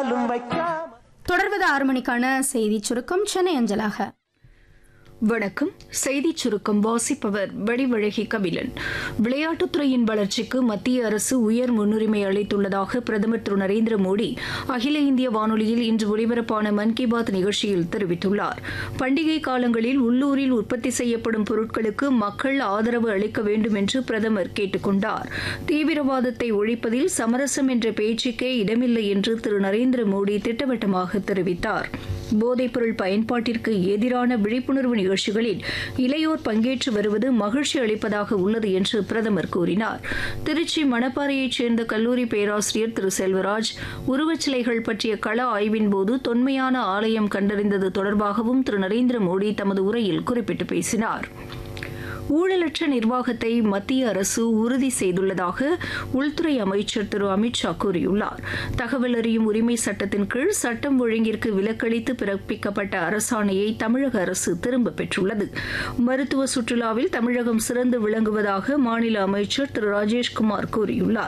வச்சாலும் வைக்காம தொடர்வது ஆறு மணிக்கான செய்தி சுருக்கம் சென்னை அஞ்சலாக வணக்கம் செய்திச் சுருக்கம் வாசிப்பவர் வடிவழகி கபிலன் விளையாட்டுத்துறையின் வளர்ச்சிக்கு மத்திய அரசு உயர் முன்னுரிமை அளித்துள்ளதாக பிரதமர் திரு நரேந்திர மோடி அகில இந்திய வானொலியில் இன்று ஒலிபரப்பான மன் கி பாத் நிகழ்ச்சியில் தெரிவித்துள்ளார் பண்டிகை காலங்களில் உள்ளூரில் உற்பத்தி செய்யப்படும் பொருட்களுக்கு மக்கள் ஆதரவு அளிக்க வேண்டும் என்று பிரதமர் கேட்டுக் கொண்டார் தீவிரவாதத்தை ஒழிப்பதில் சமரசம் என்ற பேச்சுக்கே இடமில்லை என்று திரு நரேந்திர மோடி திட்டவட்டமாக தெரிவித்தார் போதைப்பொருள் பயன்பாட்டிற்கு எதிரான விழிப்புணர்வு நிகழ்ச்சிகளில் இளையோர் பங்கேற்று வருவது மகிழ்ச்சி அளிப்பதாக உள்ளது என்று பிரதமர் கூறினார் திருச்சி மணப்பாறையைச் சேர்ந்த கல்லூரி பேராசிரியர் திரு செல்வராஜ் உருவச்சிலைகள் பற்றிய கள ஆய்வின் போது தொன்மையான ஆலயம் கண்டறிந்தது தொடர்பாகவும் திரு நரேந்திர மோடி தமது உரையில் குறிப்பிட்டு பேசினார் ஊழலற்ற நிர்வாகத்தை மத்திய அரசு உறுதி செய்துள்ளதாக உள்துறை அமைச்சர் திரு அமித்ஷா கூறியுள்ளார் தகவல் அறியும் உரிமை சட்டத்தின் கீழ் சட்டம் ஒழுங்கிற்கு விலக்களித்து பிறப்பிக்கப்பட்ட அரசாணையை தமிழக அரசு திரும்பப் பெற்றுள்ளது மருத்துவ சுற்றுலாவில் தமிழகம் சிறந்து விளங்குவதாக மாநில அமைச்சர் திரு ராஜேஷ்குமார் கூறியுள்ளார்